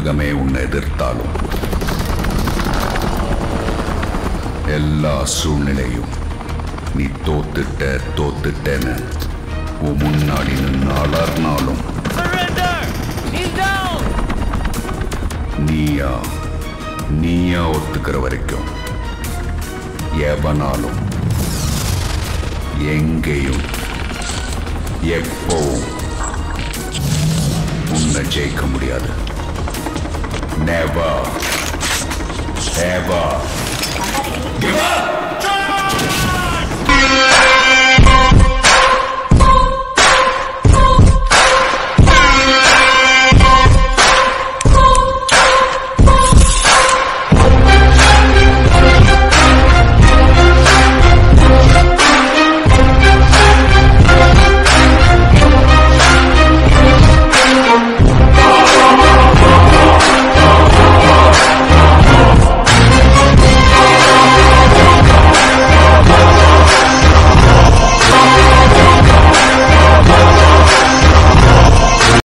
உலகமே உன்னை எதிர்த்தாலும் எல்லா சூழ்நிலையும் நீ தோத்துட்ட தோத்துட்டேன்னு உன் முன்னாடி நின்று அலர்னாலும் Surrender! Kneel down! நீயா நீயா ஒத்துக்கிற வரைக்கும் எவனாலும் எங்கேயும் எப்பவும் உன்னை ஜெயிக்க முடியாது நெவர் எவர்